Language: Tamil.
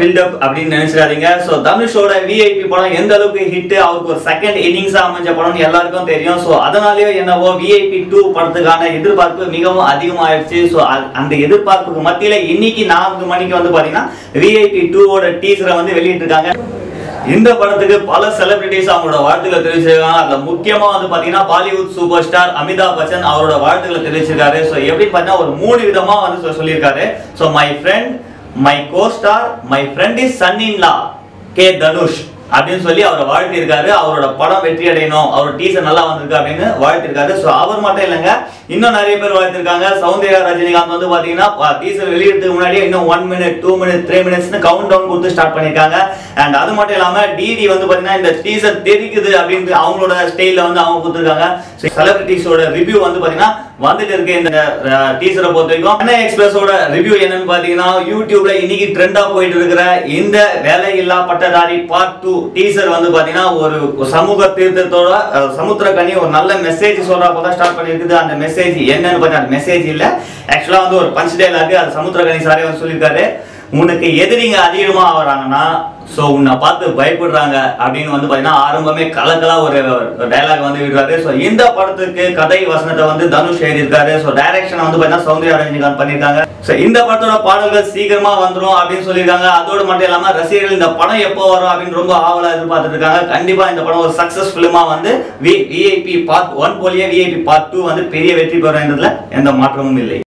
பில்டப் அப்படின்னு நினைச்சிடாதீங்க ஸோ தனுஷோட விஐபி படம் எந்த அளவுக்கு ஹிட் அவருக்கு ஒரு செகண்ட் இன்னிங்ஸா அமைஞ்ச படம்னு எல்லாருக்கும் தெரியும் ஸோ அதனாலயோ என்னவோ விஐபி டூ படத்துக்கான எதிர்பார்ப்பு மிகவும் அதிகமாயிருச்சு ஸோ அந்த எதிர்பார்ப்புக்கு மத்தியில இன்னைக்கு நான்கு மணிக்கு வந்து பாத்தீங்கன்னா விஐபி டூவோட டீசரை வந்து வெளியிட்டிருக்காங்க இந்த படத்துக்கு பல செலிபிரிட்டிஸ் அவங்களோட வாழ்த்துக்களை தெரிவிச்சிருக்காங்க அதுல முக்கியமா வந்து பாத்தீங்கன்னா Bollywood super star Amitabh Bachchan அவரோட வாழ்த்துக்களை தெரிவிச்சிருக்காரு ஸோ எப்படி பார்த்தீங்கன்னா ஒரு மூணு விதமா வந்து சொ- சொல்லியிருக்காரு so my friend my co star my friend is son in law K Dhanush அப்படின்னு சொல்லி அவரை வாழ்த்திருக்காரு அவரோட படம் வெற்றி அடையணும் அவர் டீசர் நல்லா வந்திருக்கு அப்படின்னு வாழ்த்திருக்காரு ஸோ அவர் மட்டும் இல்லைங்க இன்னும் நிறைய பேர் வாழ்த்திருக்காங்க சௌந்தர்யா ரஜினிகாந்த் வந்து பாத்தீங்கன்னா டீசர் வெளியிடறதுக்கு முன்னாடியே இன்னும் one minute two minute three மினிட்ஸ்னு கவுண்ட் டவுன் கொடுத்து ஸ்டார்ட் பண்ணிருக்காங்க அண்ட் அது மட்டும் இல்லாம டிடி வந்து பாத்தீங்கன்னா இந்த டீசர் தெரிக்குது அப்படின்னு அவங்களோட ஸ்டைல்ல வந்து அவங்க கொடுத்துருக்காங்க செலிபிரிட்டிஸோட ரிவ்யூ வந்து பாத்தீங்கன்னா வந்துட்டு இருக்கு இந்த டீசரை பொறுத்த வரைக்கும் சென்னை எக்ஸ்பிரஸோட ரிவ்யூ என்னன்னு பாத்தீங்கன்னா யூடியூப்ல இன்னைக்கு ட்ரெண்டா போயிட்டு இருக்கிற இந்த வேலையில்லா பட்டதாரி பார்ட் டூ டீசர் வந்து பாத்தீங்கன்னா ஒரு சமூக தீர்த்தத்தோட அஹ், சமுத்திரக்கனி ஒரு நல்ல மெசேஜ் சொல்றப்ப தான் ஸ்டார்ட் பண்ணிருக்குது அந்த மெசேஜ் என்னன்னு பார்த்தா அந்த மெசேஜ் இல்ல ஆக்சுவலா வந்து ஒரு பஞ்ச் டைலாக் அது சமுத்திரக்கனி சாரே வந்து சொல்லியிருக்காரு உனக்கு எதிரிங்க அதிகமா ஆகுறாங்கன்னா ஸோ உன்னை பார்த்து பயப்படுறாங்க அப்படின்னு வந்து பார்த்தீங்கன்னா ஆரம்பமே கலக்கலா ஒரு டைலாக் வந்து விடுறாரு ஸோ இந்த படத்துக்கு கதை வசனத்தை வந்து தனுஷ் எழுதியிருக்காரு ஸோ டைரக்ஷன் வந்து பார்த்தீங்கன்னா சௌந்தர்யா ரஜினிகாந்த் பண்ணியிருக்காங்க ஸோ இந்த படத்தோட பாடல்கள் சீக்கிரமா வந்துரும் அப்படின்னு சொல்லியிருக்காங்க அதோடு மட்டும் இல்லாம ரசிகர்கள் இந்த படம் எப்போ வரும் அப்படின்னு ரொம்ப ஆவலா எதிர்பார்த்துட்டு இருக்காங்க கண்டிப்பா இந்த படம் ஒரு சக்சஸ் ஃபிலிமா வந்து விஐபி பார்ட் ஒன் போலியே விஐபி பார்ட் டூ வந்து பெரிய வெற்றி பெறும் என்றதுல எந்த மாற்றமும் இல்லை